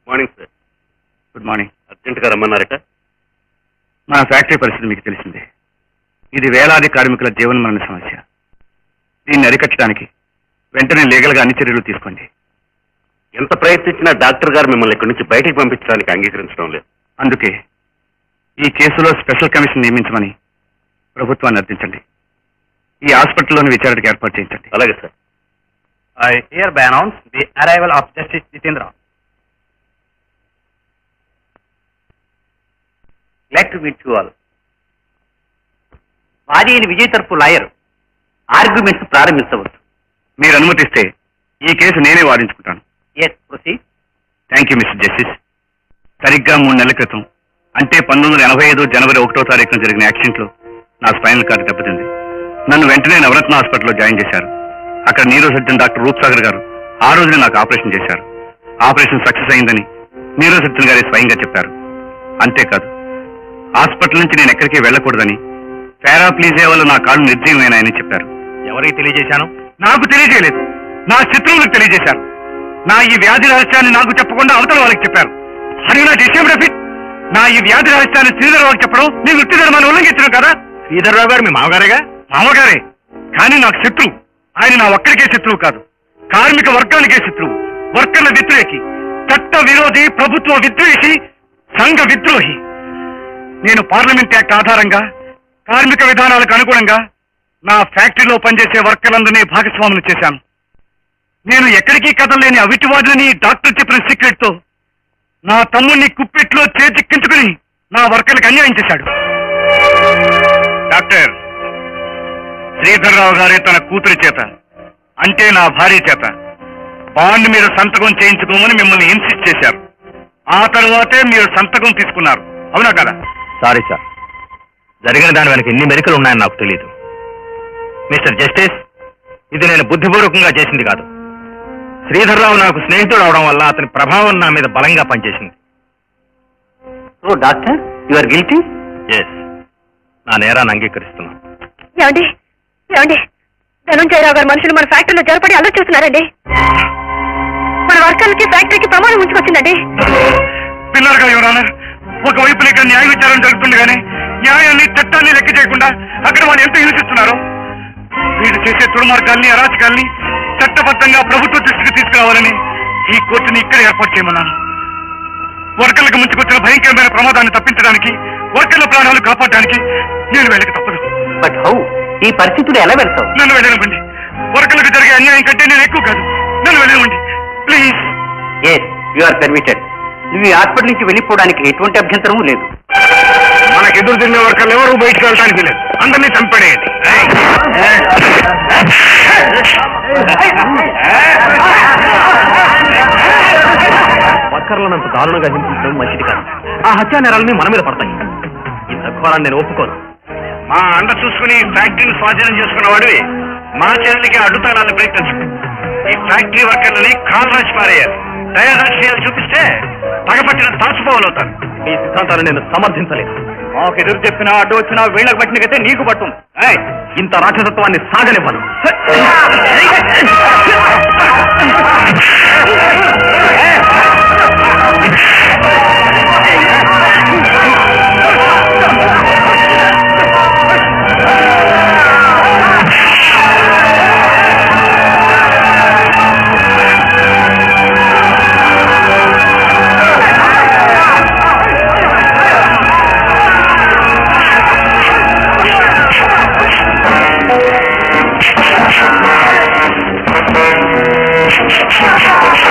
Morning sir good morning అర్జెంట్గా రమ్మన్నారట మా factory పరిస్థితి మీకు తెలిసిందే ఇది వేలాది కార్మికుల జీవనమరణ సమస్య దీన్ని అరికట్టడానికి వెంటనే లీగల్గా అన్ని చర్యలు తీసుకోండి ఎంత ప్రయత్నించినా డాక్టర్ గారు మిమ్మల్ని ఇక్కడి నుంచి బయటికి పంపించడానికి అంగీకరించడం లేదు అందుకే ఈ కేసులో స్పెషల్ కమిషన్ నియమించమని ప్రభుత్వాన్ని అర్థించండి ఈ హాస్పిటల్లోని విచారణకు ఏర్పాటు చేయించండి అలాగే sir I hereby announce the arrival of justice Jitendra glad to meet you all వాది అయిన విజయ్ తరపు లాయర్ ఆర్గ్యుమెంట్స్ ప్రారంభించవచ్చు మీరు అనుమతిస్తే ఈ కేసు నేనే వాదించుకుంటాను yes proceed thank you mister justice సరిగ్గా మూడు నెలల క్రితం అంటే పంతొమ్మిది వందల ఎనభై ఐదు జనవరి ఒకటో తారీఖున జరిగిన యాక్సిడెంట్ లో నా స్పైనల్ కార్డు దెబ్బతింది నన్ను వెంటనే నవరత్న హాస్పిటల్లో జాయిన్ చేశారు అక్కడ neuro surgeon doctor Roop Sagar గారు ఆ రోజునే నాకు ఆపరేషన్ చేశారు ఆపరేషన్ సక్సెస్ అయిందని నీరో సర్జన్ గారే స్వయంగా చెప్పారు అంతేకాదు హాస్పిటల్ నుంచి నేను ఎక్కడికి వెళ్ళకూడదని పారాప్లీజియా వల్ల నా కాళ్ళు నిర్జీవమైనాయని చెప్పారు ఎవరికి తెలియజేశాను నాకు తెలియజేయలేదు నా శత్రువులకు తెలియజేశారు నా ఈ వ్యాధి రహస్యాన్ని నాకు చెప్పకుండా అవతల వాళ్ళకి చెప్పారు అది నా డిసెంబర్ రఫీక్ నా ఈ వ్యాధి రహస్యాన్ని శ్రీధరరావుకి చెప్పడం నీ వృత్తి ధర్మాన్ని ఉల్లంఘించడం కదా శ్రీధర్రావు గారు మీ మామగారేగా మామగారే కానీ నాకు శత్రువు ఆయన నా ఒక్కరికే శత్రువు కాదు కార్మిక వర్గానికే శత్రువు వర్కర్ల వ్యతిరేకి చట్ట విరోధి ప్రభుత్వ విద్వేషి సంఘ విద్రోహి నేను పార్లమెంట్ యాక్ట్ ఆధారంగా కార్మిక విధానాలకు అనుగుణంగా నా ఫ్యాక్టరీలో పనిచేసే వర్కర్లందరినీ భాగస్వాములు చేశాను నేను ఎక్కడికి కదలలేని అవిటివాదులని డాక్టర్ చెప్పిన సీక్రెట్ తో నా తమ్ముడిని కుప్పెట్లో చేజిక్కించుకుని నా వర్కర్లకు అన్యాయం చేశాడు డాక్టర్ శ్రీధర్రావు గారే తన కూతురి చేత అంటే నా భార్య చేత బాండ్ మీద సంతకం చేయించుకోమని మిమ్మల్ని ఇన్సిస్ట్ చేశారు ఆ తరువాతే మీరు సంతకం తీసుకున్నారు అవునా కదా సారీ సార్ జరిగిన దాని వెనక ఎన్ని మెరికలు ఉన్నాయని నాకు తెలియదు మిస్టర్ జస్టిస్ ఇది నేను బుద్ధిపూర్వకంగా చేసింది కాదు శ్రీధర్రావు నాకు స్నేహితుడు అవడం వల్ల అతని ప్రభావం నా మీద బలంగా పనిచేసింది oh doctor you are guilty yes నా నేరాన్ని అంగీకరిస్తున్నాను ఏమండి ఏమండి ధనుంజయరావు గారు మనుషులు మన ఫ్యాక్టరీలో జరపడి అల్లరి చేస్తున్నారండి మన వర్కర్లకి ఫ్యాక్టరీకి ప్రమాదం ఉంచుకొచ్చిందండి పిల్లలుగా ఎవరానా ఒకవైపు ఇక్కడ న్యాయ విచారణ జరుగుతుండగానే న్యాయాన్ని చట్టాన్ని లెక్క చేయకుండా అక్కడ వాళ్ళు ఎంత హింసిస్తున్నారు వీరు చేసే దుర్మార్గాల్ని అరాచకాల్ని చట్టబద్ధంగా ప్రభుత్వ దృష్టికి తీసుకురావాలని ఈ కోర్టుని ఇక్కడ ఏర్పాటు చేయమన్నాను వర్కర్లకు ముంచుకొచ్చిన భయంకరమైన ప్రమాదాన్ని తప్పించడానికి వర్కర్ల ప్రాణాలు కాపాడడానికి నేను వెళ్ళక తప్పదు బట్ హౌ ఈ పరిస్థితులు ఎలా వెళ్తావు నన్ను వెళ్ళనివ్వండి వర్కర్లకు జరిగే అన్యాయం కంటే నేను ఎక్కువ కాదు నన్ను వెళ్ళనివ్వండి please yes you are permitted నువ్వు ఈ హాస్పిటల్ నుంచి వెళ్ళిపోవడానికి ఎటువంటి అభ్యంతరము లేదు మనకు ఎదురు తిరిగిన వర్కర్లు ఎవరు బయటకు వెళ్ళడానికి లేదు అందరినీ చంపడేయండి వర్కర్లను అంత దారుణంగా హింసించడం మంచిది కాదు ఆ హత్యా నేరాలని మన మీద పడతాయి ఈ తక్కువరాన్ని నేను ఒప్పుకోను మా అండ చూసుకుని ఫ్యాక్టరీని స్వాధీనం చేసుకున్న వాడివి మా చెల్లికి అడ్డుతానాన్ని ప్రయత్నించు ఈ ఫ్యాక్టరీ వర్కర్లని కాల్ రాసి పారేయాలి దయాదాక్షియాలు చూపిస్తే పగపట్టిన తాచుపోవాలవుతాను మీ సిద్ధాంతాన్ని నేను సమర్థించలేదు మాకు ఎదురు చెప్పినా అడ్డు వచ్చినా వీళ్ళకి పట్టినకైతే నీకు పట్టుంది ఏయ్, ఇంత రాక్షసత్వాన్ని సాగనివ్వను Thank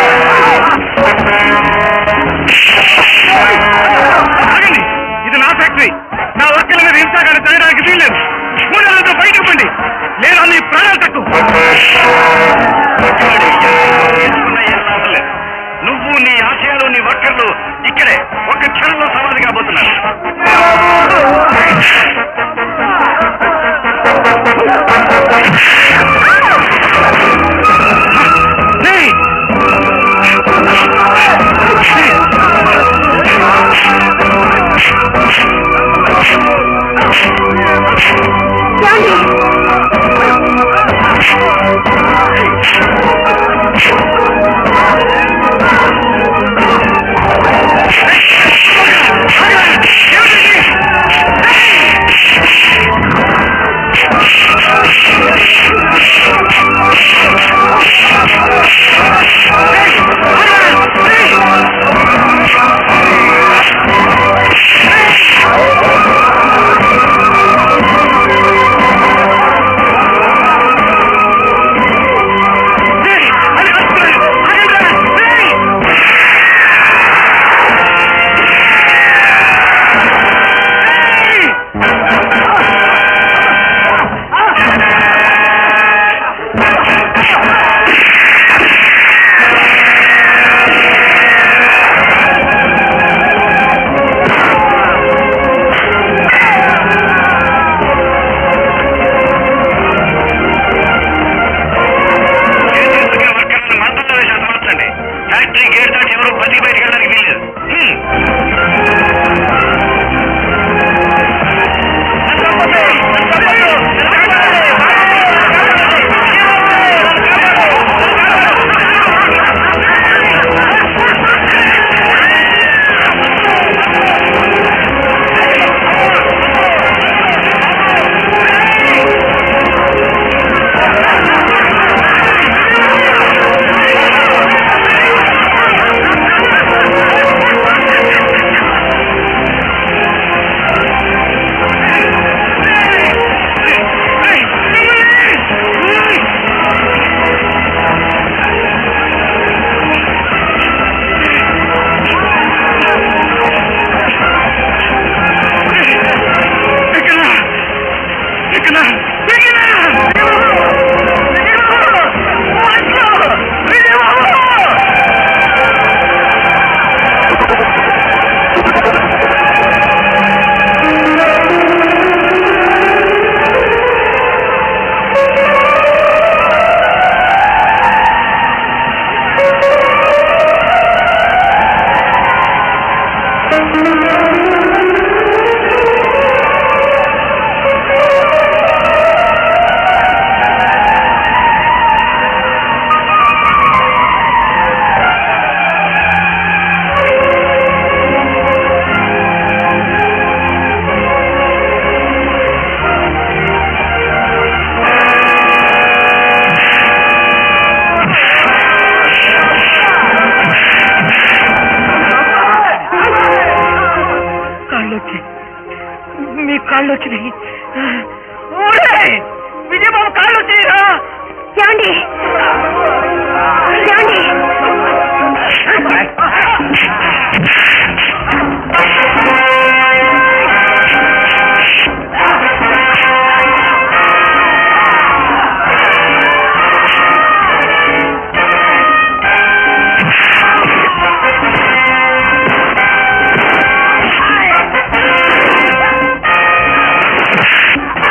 ఫ్యాక్టరీ గేట్ దాటి ఎవరు బతికి బయటికి వెళ్ళడానికి వీల్లేదు హ్మ్. కాళ్ళు వచ్చాయి మీ కాళ్ళు వచ్చినాయి విజయబాబు కాళ్ళు వచ్చినాయిరా ఏమండి ఏమండి ఆ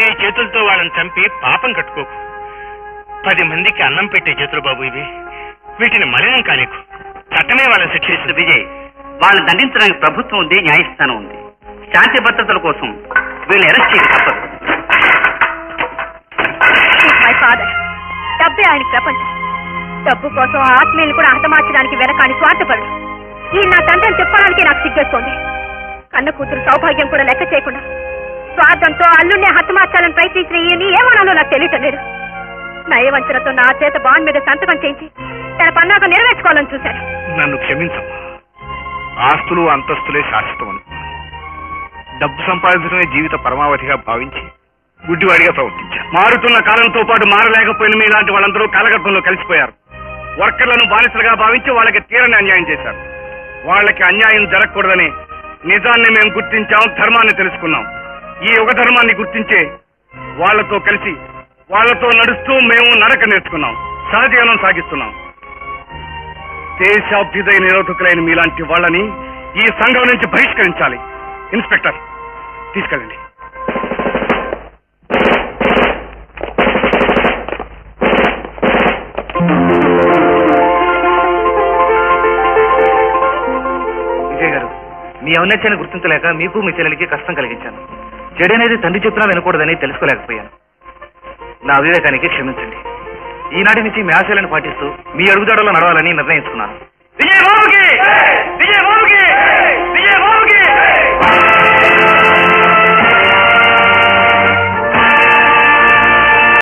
నీ చేతులతో వాళ్ళని చంపి పాపం కట్టుకోకు పది మందికి అన్నం పెట్టే చేతులు బాబు ఇవి వీటిని మలినం కానీకు చట్టమే వాళ్ళని శిక్షిస్తుంది విజయ్ వాళ్ళని దండించడానికి ప్రభుత్వం ఉంది న్యాయస్థానం ఉంది శాంతి భద్రతల కోసం వీళ్ళని అరెస్ట్ చేయక తప్పదు మై ఫాదర్ డబ్బే ఆయన ప్రపంచం డబ్బు కోసం ఆ ఆత్మీయులు కూడా హతమార్చడానికి వెనకాని స్వార్థపడు ఈ నా తండ్రిని చెప్పడానికి నాకు సిగ్గేస్తోంది కన్న కూతురు సౌభాగ్యం కూడా లెక్క చేయకుండా స్వార్థంతో అల్లుడిని హతమార్చాలని ప్రయత్నించిన ఈయన్ని ఏమనాలో నాకు తెలియటం లేదు నయవంచనతో నా చేత బాండ్ మీద సంతకం చేయించి తన పన్నాకం నెరవేర్చుకోవాలని చూశాడు నన్ను క్షమించమ్మా ఆస్తులు అంతస్తులే శాశ్వతం అనుకున్నాను డబ్బు సంపాదించడమే జీవిత పరమావధిగా భావించి గుడ్డివాడిగా ప్రవర్తించాను మారుతున్న కాలంతో పాటు మారలేకపోయిన మీలాంటి వాళ్ళందరూ కాలగర్భంలో కలిసిపోయారు వర్కర్లను బానిసలుగా భావించి వాళ్ళకి తీరని అన్యాయం చేశారు వాళ్ళకి అన్యాయం జరగకూడదని నిజాన్ని మేము గుర్తించాం ధర్మాన్ని తెలుసుకున్నాం ఈ యుగ ధర్మాన్ని గుర్తించే వాళ్ళతో కలిసి వాళ్ళతో నడుస్తూ మేము నడక నేర్చుకున్నాం సహజీవనం సాగిస్తున్నాం దేశాభ్యుదయ నిరోధకులైన మీలాంటి వాళ్ళని ఈ సంఘం నుంచి బహిష్కరించాలి ఇన్స్పెక్టర్ తీసుకెళ్ళండి విజయ్ గారు మీ ఔన్నత్యాన్ని గుర్తించలేక మీకు మీ చెల్లెలికి కష్టం కలిగించాను చెడు అనేది తండ్రి చెప్పినా వినకూడదని తెలుసుకోలేకపోయాను నా అవివేకానికి క్షమించండి ఈనాటి నుంచి మీ ఆశయాలను పాటిస్తూ మీ అడుగుదాడలో నడవాలని నిర్ణయించుకున్నాను విజయ్ బాబుకి విజయ్ బాబుకి విజయ్ బాబుకి